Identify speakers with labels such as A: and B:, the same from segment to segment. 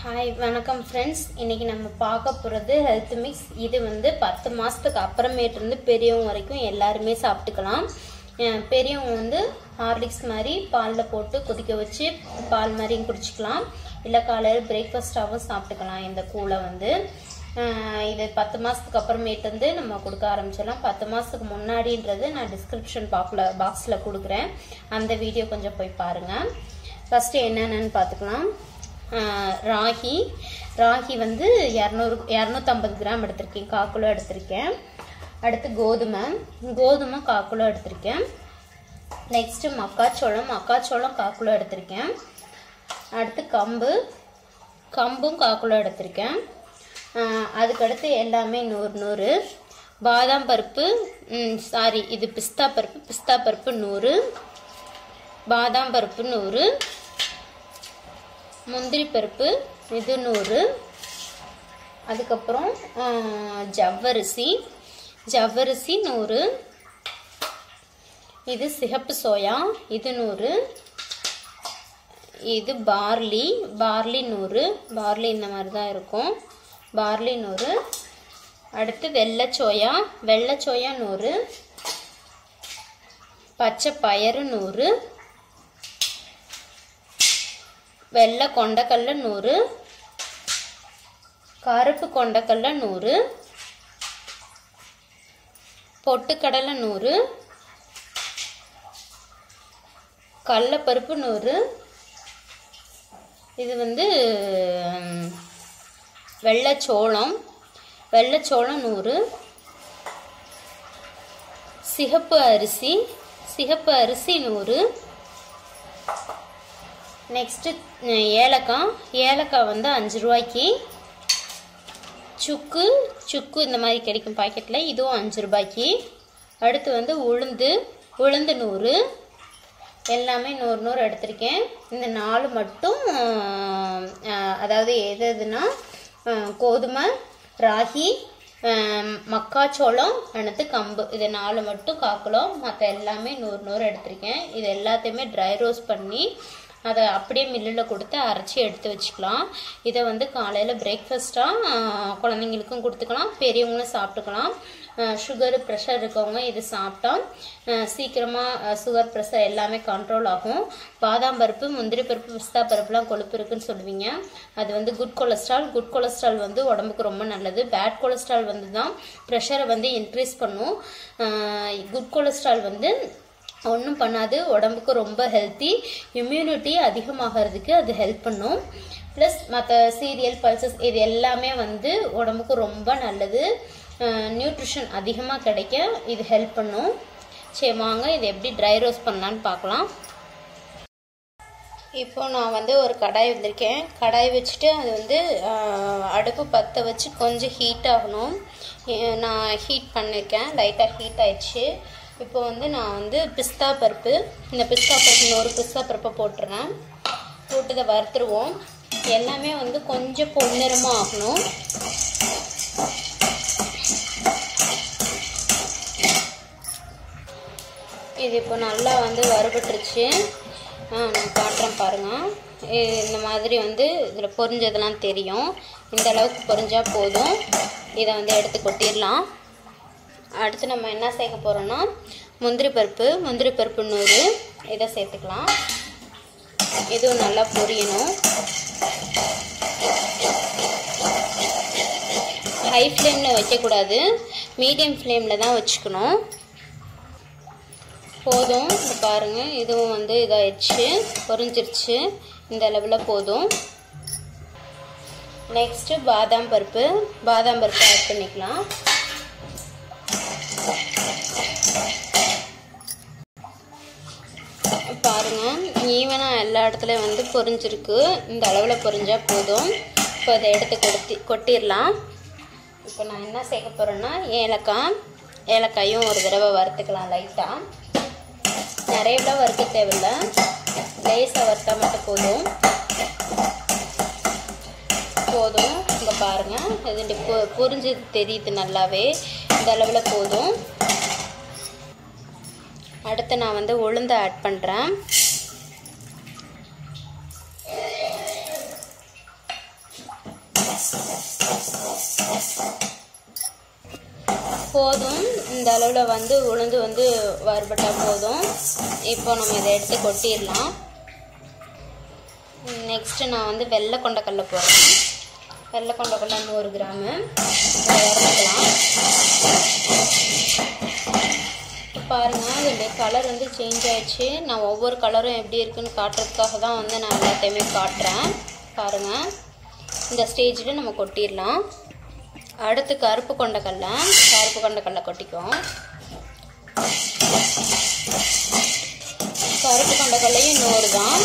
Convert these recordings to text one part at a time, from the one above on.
A: hi வணக்கம் friends இன்னைக்கு நம்ம பார்க்க போகிறது ஹெல்த் மிக்ஸ் இது வந்து பத்து மாதத்துக்கு அப்புறமேட்டு இருந்து பெரியவங்க வரைக்கும் எல்லாருமே சாப்பிட்டுக்கலாம் அஹ் பெரியவங்க வந்து ஹார்லிக்ஸ் மாதிரி பாலில் போட்டு கொதிக்க வச்சு பால் மாதிரியும் குடிச்சிக்கலாம் இல்லை காலையில் பிரேக்ஃபாஸ்ட்டாகவும் சாப்பிட்டுக்கலாம் இந்த கூழை வந்து அஹ் இது பத்து மாதத்துக்கு அப்புறமேட்டு வந்து நம்ம கொடுக்க ஆரம்பிச்சிடலாம் பத்து மாதத்துக்கு முன்னாடின்றது நான் டிஸ்கிரிப்ஷன் பாக்ல பாக்ஸில் கொடுக்குறேன் அந்த வீடியோ கொஞ்சம் போய் பாருங்கள் ஃபஸ்ட்டு என்னென்னு பார்த்துக்கலாம் ஆஹ் ராகி ராகி வந்து இரநூறு இரநூத்தம்பது கிராம் எடுத்திருக்கேன் கால் கிலோ எடுத்திருக்கேன் அடுத்து கோதுமை கோதுமை கால் கிலோ எடுத்திருக்கேன் நெக்ஸ்ட்டு மக்காச்சோளம் மக்காச்சோளம் கால் கிலோ எடுத்திருக்கேன் அடுத்து கம்பு கம்பும் கால் கிலோ எடுத்திருக்கேன் ஆஹ் அதுக்கடுத்து எல்லாமே நூறு நூறு பாதாம் பருப்பு சாரி இது பிஸ்தா பருப்பு பிஸ்தா பருப்பு நூறு பாதாம் பருப்பு நூறு முந்திரி பருப்பு இது நூறு அதுக்கப்புறம் ஆஹ், ஜவ்வரிசி ஜவ்வரிசி நூறு இது சிகப்பு சோயா இது நூறு இது பார்லி பார்லி நூறு பார்லி இந்த மாதிரி தான் இருக்கும் பார்லி நூறு அடுத்து வெள்ளை சோயா வெள்ளை சோயா நூறு பச்சை பயறு நூறு வெள்ளை கொண்டக்கல்ல நூறு கருப்பு கொண்டக்கல்ல நூறு பொட்டுக்கடலை நூறு கடலப்பருப்பு நூறு இது வந்து ம், வெள்ளைச்சோளம் வெள்ளைச்சோளம் நூறு சிகப்பு அரிசி சிகப்பு அரிசி நூறு நெக்ஸ்ட்டு ஏலக்காய் ஏலக்காய் வந்து அஞ்சு ரூபாய்க்கு சுக்கு சுக்கு இந்த மாதிரி கிடைக்கும் பாக்கெட்டில் இதுவும் அஞ்சு ரூபாய்க்கு அடுத்து வந்து உளுந்து உளுந்து நூறு எல்லாமே நூறு நூறு எடுத்திருக்கேன் இந்த நாலு மட்டும் ஆஹ், அதாவது எது எதுனா ஆஹ், கோதுமை ராகி ஆஹ், மக்காச்சோளம் அடுத்து கம்பு இது நாலு மட்டும் காக்கலாம் மற்ற எல்லாமே நூறு நூறு எடுத்திருக்கேன் இது எல்லாத்தையுமே ட்ரை ரோஸ்ட் பண்ணி அதை அப்படியே மில்லில் கொடுத்து அரைச்சி எடுத்து வச்சுக்கலாம் இதை வந்து காலையில் பிரேக்ஃபாஸ்ட்டாக குழந்தைங்களுக்கும் கொடுத்துக்கலாம் பெரியவங்களும் சாப்பிட்டுக்கலாம் சுகரு ப்ரெஷர் இருக்கவங்க இது சாப்பிட்டா சீக்கிரமாக சுகர் ப்ரெஷர் எல்லாமே கண்ட்ரோல் ஆகும் பாதாம் பருப்பு முந்திரி பருப்பு பிஸ்தா பருப்புலாம் கொழுப்பு இருக்குன்னு சொல்லுவீங்க அது வந்து குட் கொலஸ்ட்ரால் குட் கொலஸ்ட்ரால் வந்து உடம்புக்கு ரொம்ப நல்லது பேட் கொலஸ்ட்ரால் வந்து தான் ப்ரெஷரை வந்து இன்க்ரீஸ் பண்ணும் குட் கொலஸ்ட்ரால் வந்து ஒன்றும் பண்ணாது உடம்புக்கு ரொம்ப ஹெல்த்தி இம்யூனிட்டி அதிகமாகிறதுக்கு அது ஹெல்ப் பண்ணும் ப்ளஸ் மற்ற சீரியல் பல்சஸ் இது எல்லாமே வந்து உடம்புக்கு ரொம்ப நல்லது நியூட்ரிஷன் அதிகமாக கிடைக்க இது ஹெல்ப் பண்ணும் சரி வாங்க இது எப்படி ட்ரை ரோஸ்ட் பண்ணலான்னு பார்க்கலாம் இப்போ நான் வந்து ஒரு கடாய் வந்திருக்கேன் கடாய் வச்சுட்டு அது வந்து ஆஹ், அடுப்பு பற்ற வச்சு கொஞ்சம் ஹீட் ஆகணும் ஏ- நான் ஹீட் பண்ணியிருக்கேன் லைட்டாக ஹீட் ஆயிடுச்சு இப்போ வந்து நான் வந்து பிஸ்தா பருப்பு இந்த பிஸ்தா பருப்பு இன்னொரு பிஸ்தா பருப்பை போட்டுறேன் போட்டு இதை வறுத்துருவோம் எல்லாமே வந்து கொஞ்சம் பொன்னிறமாக ஆகணும் இது இப்போ நல்லா வந்து வறுபட்டுருச்சு ஆ நான் காட்டுறேன் பாருங்கள் இது இந்த மாதிரி வந்து இதில் பொரிஞ்சதெல்லாம் தெரியும் இந்த அளவுக்கு பொரிஞ்சால் போதும் இதை வந்து எடுத்து கொட்டிடலாம் அடுத்து நம்ம என்ன சேர்க்க போகிறோன்னா முந்திரி பருப்பு முந்திரி பருப்பு நூறு இதை சேர்த்துக்கலாம் இதுவும் நல்லா பொரியணும் ஹை ஃப்ளேமில் வைக்கக்கூடாது மீடியம் ஃப்ளேமில் தான் வச்சுக்கணும் போதும் இது பாருங்கள் இதுவும் வந்து இதாகிடுச்சு பொரிஞ்சிருச்சு இந்த அளவில் போதும் நெக்ஸ்ட்டு பாதாம் பருப்பு பாதாம் பருப்பு ஆட் பண்ணிக்கலாம் பாருங்கள் ஈவனாக எல்லா இடத்துலையும் வந்து பொரிஞ்சிருக்கு இந்த அளவில் பொரிஞ்சால் போதும் இப்போ அதை எடுத்து கொட்டி கொட்டிடலாம் இப்போ நான் என்ன சேர்க்க போகிறேன்னா ஏலக்காய் ஏலக்காயும் ஒரு தடவை வறுத்துக்கலாம் லைட்டாக நிறையலாம் வறுக்க தேவையில்ல லேசாக வறுத்தா மட்டும் போதும் போதும் இங்கே பாருங்கள் இது பொ பொரிஞ்சு தெரியுது நல்லாவே இந்த அளவில் போதும் அடுத்து நான் வந்து உளுந்து ஆட் பண்ணுறேன் போதும் இந்த அளவில் வந்து உளுந்து வந்து வறுபட்டால் போதும் இப்போ நம்ம இதை எடுத்து கொட்டிடலாம் நெக்ஸ்ட்டு நான் வந்து வெள்ளை கொண்டக்கடலை போடுறேன் வெள்ளை கொண்டக்கடலை நூறு கிராமு இதை வறுத்துக்கலாம் பாருங்கள் இதோடைய கலர் வந்து சேஞ்ச் ஆயிடுச்சு நான் ஒவ்வொரு கலரும் எப்படி இருக்குன்னு காட்டுறதுக்காக தான் வந்து நான் எல்லாத்தையுமே காட்டுறேன் பாருங்கள் இந்த ஸ்டேஜில் நம்ம கொட்டிடலாம் அடுத்து கருப்பு கொண்டக்கடலை கருப்பு கொண்டக்கடலை கொட்டிக்குவோம் கருப்பு கொண்டக்கடலையும் நூறு தான்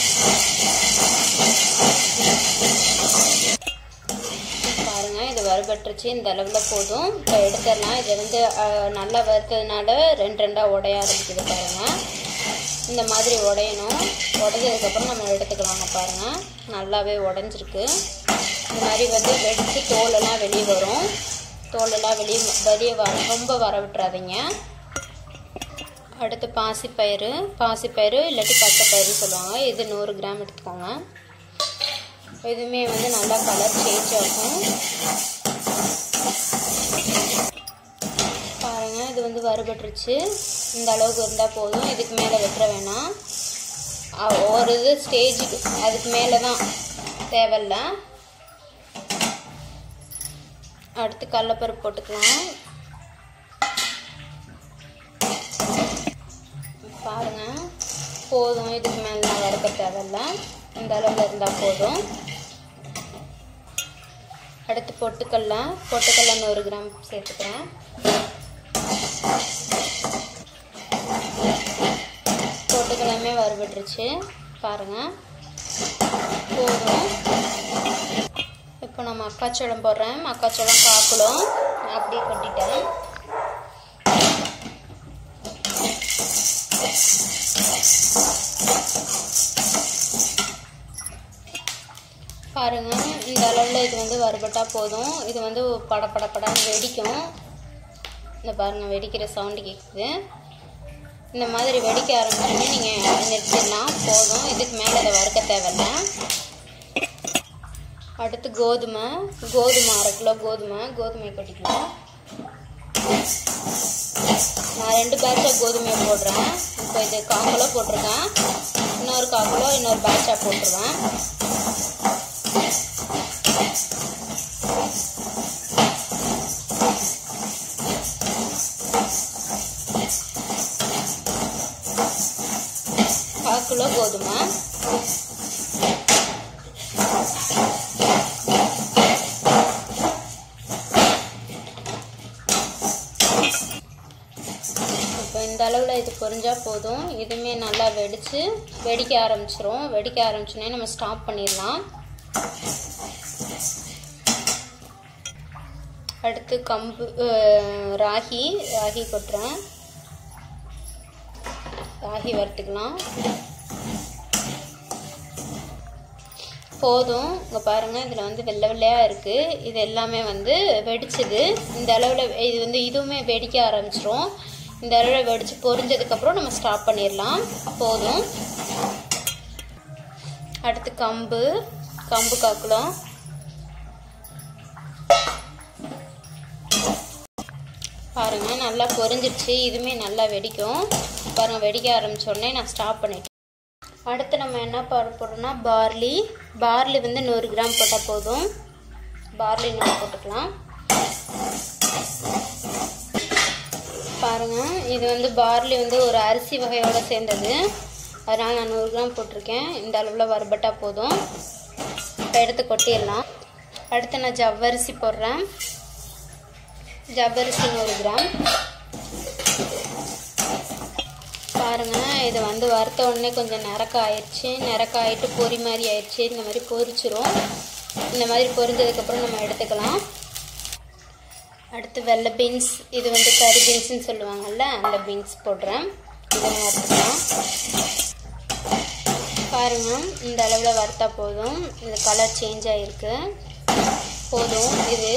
A: பாருங்க இது வறுபட்டுருச்சு இந்த அளவில் போதும் இப்போ எடுத்துடலாம் இது வந்து அஹ், நல்லா வறுத்ததுனால ரெண்டு ரெண்டாக உடைய ஆரம்பிக்குது பாருங்க இந்த மாதிரி உடையணும் உடஞ்சதுக்கப்புறம் நம்ம எடுத்துக்கலாங்க பாருங்க நல்லாவே உடஞ்சிருக்கு இந்த மாதிரி வந்து வெடித்து தோலெல்லாம் வெளியே வரும் தோலெல்லாம் வெளியே வெளியே வர ரொம்ப வர விட்டுறாதீங்க அடுத்து பாசிப்பயிறு பாசிப்பயிறு இல்லாட்டி பச்சைப்பயிறு சொல்லுவாங்க இது நூறு கிராம் எடுத்துக்கோங்க இதுவுமே வந்து நல்லா கலர் சேஞ்ச் ஆகும் பாருங்க இது வந்து வறுபட்டுருச்சு இந்த அளவுக்கு இருந்தால் போதும் இதுக்கு மேலே வெட்டுற வேணாம் அ- ஒரு இது ஸ்டேஜுக்கு அதுக்கு மேலே தான் தேவையில்ல அடுத்து கடலப்பருப்பு போட்டுக்கலாம் பாருங்க போதும் இதுக்கு மேலே நான் வறுக்க தேவையில்ல இந்த அளவில் இருந்தால் போதும் அடுத்து பொட்டுக்கடல பொட்டுக்கடல நூறு கிராம் சேர்த்துக்கிறேன் பொட்டுக்கடலையுமே வறுபட்டுருச்சு பாருங்கள் போதும் இப்போ நான் மக்காச்சோளம் போடுறேன் மக்காச்சோளம் காக்குளம் அப்படியே கொட்டிட்டேன் பாருங்க இந்த அளவில் இது வந்து வறுபட்டா போதும் இது வந்து பட பட படன்னு வெடிக்கும் இந்த பாருங்க வெடிக்கிற சவுண்டு கேட்குது இந்த மாதிரி வெடிக்க ஆரம்பிச்சோன்னே நீங்கள் நிறுத்திடலாம் போதும் இதுக்கு மேலே அதை வறுக்க தேவையில்ல அடுத்து கோதுமை கோதுமை அரை கிலோ கோதுமை கோதுமை கொட்டிக்கலாம் நான் ரெண்டு பேட்சாக கோதுமை போடுறேன் இப்போ இது கால் கிலோ போட்டிருக்கேன் இன்னொரு கால் கிலோ இன்னொரு பேட்சாக போட்டுருவேன் கால் கிலோ கோதுமை இப்போ இந்த அளவில் இது பொரிஞ்சால் போதும் இதுவுமே நல்லா வெடித்து வெடிக்க ஆரம்பிச்சிரும் வெடிக்க ஆரம்பிச்சோன்னே நம்ம ஸ்டாப் பண்ணிடலாம் அடுத்து கம்பு அஹ், ராகி ராகி கொட்டுறேன் ராகி வறுத்துக்கலாம் போதும் இங்கே பாருங்கள் இதில் வந்து வெள்ளை வெள்ளையாக இருக்குது இது எல்லாமே வந்து வெடிச்சது இந்த அளவில் இது வந்து இதுவுமே வெடிக்க ஆரம்பிச்சிரும் இந்த அளவில் வெடித்து பொரிஞ்சதுக்கப்புறம் நம்ம ஸ்டாப் பண்ணிடலாம் போதும் அடுத்து கம்பு கம்பு காக்கலாம் பாருங்க நல்லா பொரிஞ்சிருச்சு இதுவுமே நல்லா வெடிக்கும் பாருங்க வெடிக்க ஆரம்பிச்ச உடனே நான் ஸ்டாப் பண்ணிட்டேன் அடுத்து நம்ம என்ன போட போகிறோம்னா பார்லி பார்லி வந்து நூறு கிராம் போட்டால் போதும் பார்லி நம்ம போட்டுக்கலாம் பாருங்க இது வந்து பார்லி வந்து ஒரு அரிசி வகையோட சேர்ந்தது அதனால் நான் நூறு கிராம் போட்டிருக்கேன் இந்த அளவில் வறுபட்டா போதும் இப்போ எடுத்து கொட்டிடலாம் அடுத்து நான் ஜவ்வரிசி போடுறேன் ஜவ்வரிசி நூறு கிராம் பாருங்க இது வந்து வறுத்த உடனே கொஞ்சம் நிறக்க ஆயிடுச்சு நிறக்க ஆயிட்டு பொரி மாதிரி ஆயிடுச்சு இந்த மாதிரி பொரிச்சிரும் இந்த மாதிரி பொரிஞ்சதுக்கப்புறம் நம்ம எடுத்துக்கலாம் அடுத்து வெள்ளை பீன்ஸ் இது வந்து கறி பீன்ஸ்னு சொல்லுவாங்கல்ல அந்த பீன்ஸ் போடுறேன் இதையும் வறுத்துக்கலாம் பாருங்க இந்த அளவில் வறுத்தா போதும் இது கலர் சேஞ்ச் ஆகிருக்கு போதும் இது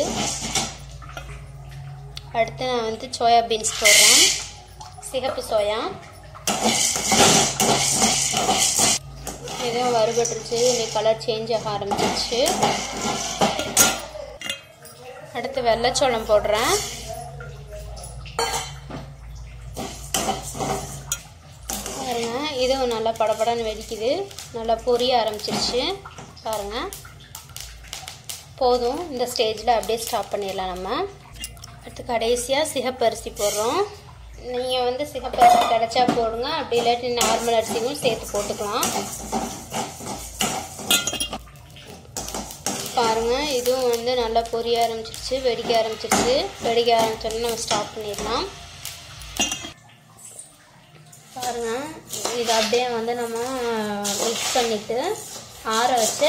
A: அடுத்து நான் வந்து சோயா பீன்ஸ் போடுறேன் சிகப்பு சோயா இதுவும் வறுபட்டுருச்சு இன்னைக்கு கலர் சேஞ்ச் ஆக ஆரம்பிச்சிருச்சு அடுத்து வெள்ளைச்சோளம் போடுறேன் பாருங்க இதுவும் நல்லா படபடன்னு வெடிக்குது நல்லா பொரிய ஆரம்பிச்சிருச்சு பாருங்க போதும் இந்த ஸ்டேஜில் அப்படியே ஸ்டாப் பண்ணிடலாம் நம்ம அடுத்து கடைசியாக சிகப்பரிசி போடுறோம் நீங்கள் வந்து சிகப்பரிசி கிடைச்சா போடுங்க அப்படி இல்லாட்டி நார்மல் அரிசியும் சேர்த்து போட்டுக்கலாம் பாருங்க இதுவும் வந்து நல்லா பொரிய ஆரம்பிச்சிருச்சு வெடிக்க ஆரம்பிச்சிருச்சு வெடிக்க ஆரம்பிச்சோடனே நம்ம ஸ்டாப் பண்ணிடலாம் பாருங்க இது அப்படியே வந்து நம்ம மிக்ஸ் பண்ணிட்டு ஆற வச்சு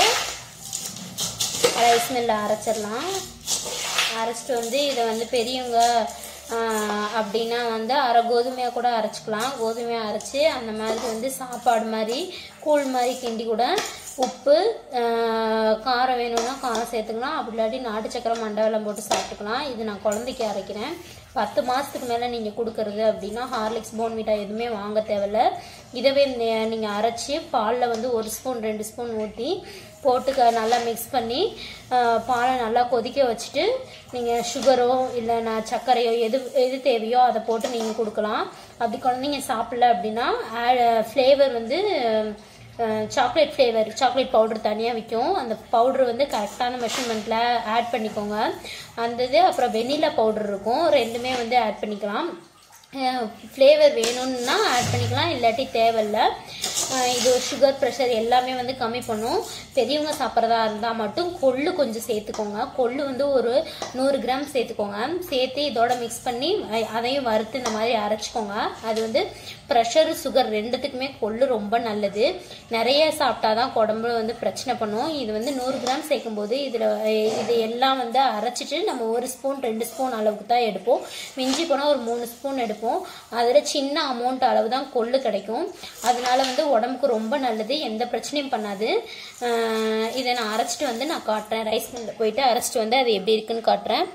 A: ரைஸ் மில்லில் அரைச்சிடலாம் அரைச்சிட்டு வந்து இதை வந்து பெரியவங்க ஆஹ், அப்படின்னா வந்து அரை கோதுமையாக கூட அரைச்சிக்கலாம் கோதுமையாக அரைச்சி அந்த மாதிரி வந்து சாப்பாடு மாதிரி கூழ் மாதிரி கிண்டி கூட உப்பு ஆஹ், காரம் வேணும்னா காரம் சேர்த்துக்கலாம் அப்படி இல்லாட்டி நாட்டு சக்கரை மண்டவெல்லாம் போட்டு சாப்பிட்டுக்கலாம் இது நான் குழந்தைக்கு அரைக்கிறேன் பத்து மாதத்துக்கு மேலே நீங்கள் கொடுக்கறது அப்படின்னா ஹார்லிக்ஸ் போன்விட்டா எதுவுமே வாங்க தேவையில்ல இதவே நீங்கள் அரைச்சி பாலில் வந்து ஒரு ஸ்பூன் ரெண்டு ஸ்பூன் ஊற்றி போட்டு க- நல்லா மிக்ஸ் பண்ணி ஆஹ், பாலை நல்லா கொதிக்க வச்சுட்டு நீங்கள் சுகரோ இல்லை நான் சர்க்கரையோ எது எது தேவையோ அதை போட்டு நீங்கள் கொடுக்கலாம் அப்படி குழந்தைங்க சாப்பிடல அப்படின்னா ஃப்ளேவர் வந்து சாக்லேட் ஃப்ளேவர் சாக்லேட் பவுடர் தனியாக விற்கும் அந்த பவுடர் வந்து கரெக்டான மெஷர்மெண்ட்டில் ஆட் பண்ணிக்கோங்க அந்த இது அப்புறம் வெனிலா பவுடர் இருக்கும் ரெண்டுமே வந்து ஆட் பண்ணிக்கலாம் ஃப்ளேவர் வேணும்னா ஆட் பண்ணிக்கலாம் இல்லாட்டி தேவையில்ல அஹ் இது சுகர் ப்ரெஷர் எல்லாமே வந்து கம்மி பண்ணும் பெரியவங்க சாப்பிட்றதா இருந்தால் மட்டும் கொள்ளு கொஞ்சம் சேர்த்துக்கோங்க கொள்ளு வந்து ஒரு நூறு கிராம் சேர்த்துக்கோங்க சேர்த்து இதோட மிக்ஸ் பண்ணி அ- அதையும் வறுத்து இந்த மாதிரி அரைச்சிக்கோங்க அது வந்து ப்ரெஷர் சுகர் ரெண்டுத்துக்குமே கொள்ளு ரொம்ப நல்லது நிறைய சாப்பிட்டா தான் உடம்பு வந்து பிரச்சனை பண்ணும் இது வந்து நூறு கிராம் சேர்க்கும்போது இதில் இது எல்லாம் வந்து அரைச்சிட்டு நம்ம ஒரு ஸ்பூன் ரெண்டு ஸ்பூன் அளவுக்கு தான் எடுப்போம் மிஞ்சி போனால் ஒரு மூணு ஸ்பூன் எடுப்போம் அதில் சின்ன அமௌண்ட் அளவு தான் கொள்ளு கிடைக்கும் அதனால வந்து உடம்புக்கு ரொம்ப நல்லது எந்த பிரச்சனையும் பண்ணாது ஆஹ் இதை நான் அரைச்சிட்டு வந்து நான் காட்டுறேன் ரைஸ் மில்லில் போயிட்டு அரைச்சிட்டு வந்து அது எப்படி இருக்குன்னு காட்டுறேன்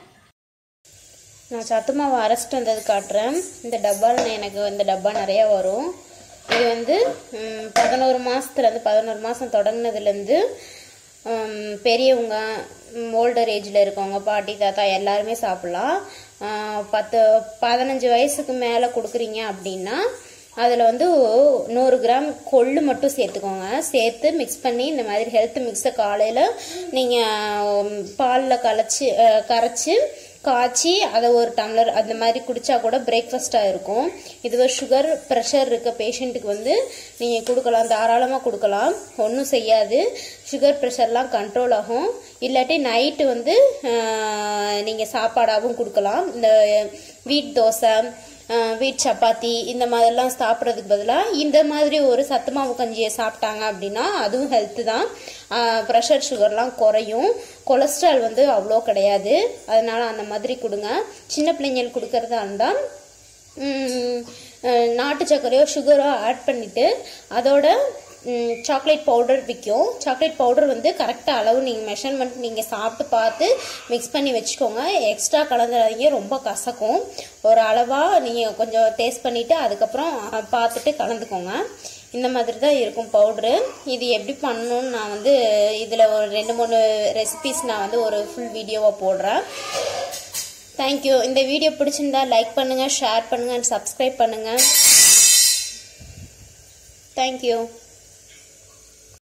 A: நான் சத்து மாவு அரைச்சிட்டு வந்தது காட்டுறேன் இந்த டப்பாவில் எனக்கு இந்த டப்பா நிறையா வரும் இது வந்து ம், பதினோரு மாதத்துலேருந்து பதினோரு மாதம் தொடங்கினதுலேருந்து பெரியவங்க ஓல்டர் ஏஜில் இருக்கவங்க பாட்டி தாத்தா எல்லாருமே சாப்பிட்லாம் ஆஹ், பத்து பதினஞ்சு வயசுக்கு மேலே கொடுக்குறீங்க அப்படின்னா அதில் வந்து நூறு கிராம் கொள்ளு மட்டும் சேர்த்துக்கோங்க சேர்த்து மிக்ஸ் பண்ணி இந்த மாதிரி ஹெல்த் மிக்ஸை காலையில் நீங்கள் பாலில் கலைச்சி அஹ், கரைச்சி காய்ச்சி அதை ஒரு டம்ளர் அந்த மாதிரி குடிச்சா கூட பிரேக்ஃபாஸ்ட்டாக இருக்கும் இதுவே சுகர் ப்ரெஷர் இருக்க பேஷண்ட்டுக்கு வந்து நீங்கள் கொடுக்கலாம் தாராளமாக கொடுக்கலாம் ஒன்றும் செய்யாது சுகர் ப்ரெஷர்லாம் கண்ட்ரோல் ஆகும் இல்லாட்டி நைட்டு வந்து நீங்கள் சாப்பாடாகவும் கொடுக்கலாம் இந்த வீட் தோசை ஆஹ் வீட் சப்பாத்தி இந்த மாதிரிலாம் சாப்பிட்றதுக்கு பதிலாக இந்த மாதிரி ஒரு சத்து மாவு கஞ்சியை சாப்பிட்டாங்க அப்படின்னா அதுவும் ஹெல்த்து தான் ப்ரெஷர் சுகர்லாம் குறையும் கொலஸ்ட்ரால் வந்து அவ்வளோ கிடையாது அதனால அந்த மாதிரி கொடுங்க சின்ன பிள்ளைங்களுக்கு கொடுக்கறதா இருந்தால் ம், அஹ், நாட்டு சர்க்கரையோ சுகரோ ஆட் பண்ணிவிட்டு அதோட சாக்லேட் பவுடர் விற்கும் சாக்லேட் பவுடர் வந்து கரெக்டாக அளவு நீங்கள் மெஷர்மெண்ட் நீங்கள் சாப்பிட்டு பார்த்து மிக்ஸ் பண்ணி வச்சுக்கோங்க எக்ஸ்ட்ரா கலந்துடாதீங்க ரொம்ப கசக்கும் ஒரு அளவாக நீங்கள் கொஞ்சம் டேஸ்ட் பண்ணிவிட்டு அதுக்கப்புறம் அஹ், பார்த்துட்டு கலந்துக்கோங்க இந்த மாதிரி தான் இருக்கும் பவுட்ரு இது எப்படி பண்ணணும்னு நான் வந்து இதில் ஒரு ரெண்டு மூணு ரெசிபிஸ் நான் வந்து ஒரு ஃபுல் வீடியோவாக போடுறேன் தேங்க்யூ இந்த வீடியோ பிடிச்சிருந்தா லைக் பண்ணுங்கள் ஷேர் பண்ணுங்கள் அண்ட் சப்ஸ்கிரைப் பண்ணுங்கள் தேங்க்யூ